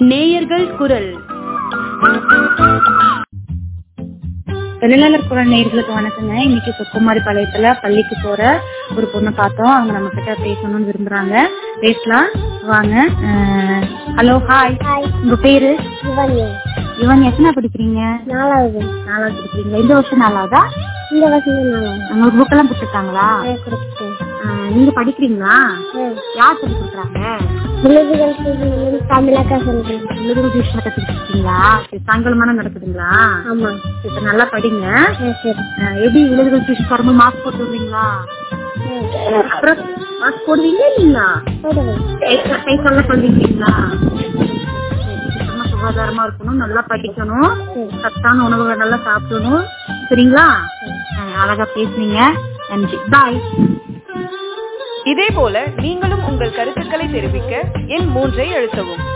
நேயர்கள் குரல் தொழிலாளர் குரல் நேயர்களுக்கு வணக்கங்க இன்னைக்கு சுக்குமாரி பாளையத்துல பள்ளிக்கு போற ஒரு பொண்ணை பார்த்தோம் அவங்க நம்ம கிட்ட பேசணும்னு விரும்புறாங்க பேசலாம் வாங்க ஹலோ ஹாய் உங்க பேரு சிவன்யா இவன் எத்தனை படிக்கிறீங்க நாலாவது நாலாவது படிக்கிறீங்களா இந்த வருஷம் நாலாவதா இந்த வருஷம் நாலாவது உங்களுக்கு புக் எல்லாம் கொடுத்துருக்காங்களா நான் கொடுத்துட்டேன் ஆஹ் நீங்க படிக்கிறீங்களா யார் சொல்லி கொடுக்குறாங்க விழுதுகள் செய்திகளும் தமிழாக்கா சொல்றேன் எழுதுறது டியூஷன் கத்துக்கிட்டீங்களா சரி, சாயங்காலமான நடக்குதுங்களா ஆமா இப்ப நல்லா படிங்க ஆ, சரி ஆஹ் எப்படி எழுதுறது டியூஷன் வரும்போது மார்க் போட்டு வருவீங்களா அப்புறம் மார்க் போடுவீங்க இல்லைங்களா போடுவேன் கைக்கெல்லாம் சொல்லிருக்கீங்களா சுத்தமா சுகாதாரமா இருக்கணும் நல்லா படிக்கணும் சத்தான உணவுகளை நல்லா சாப்பிடணும் சரிங்களா அஹ் அழகா பேசுனீங்க நன்றி பாய் இதே போல நீங்களும் உங்கள் கருத்துக்களை தெரிவிக்க எண் மூன்றை அழுத்தவும்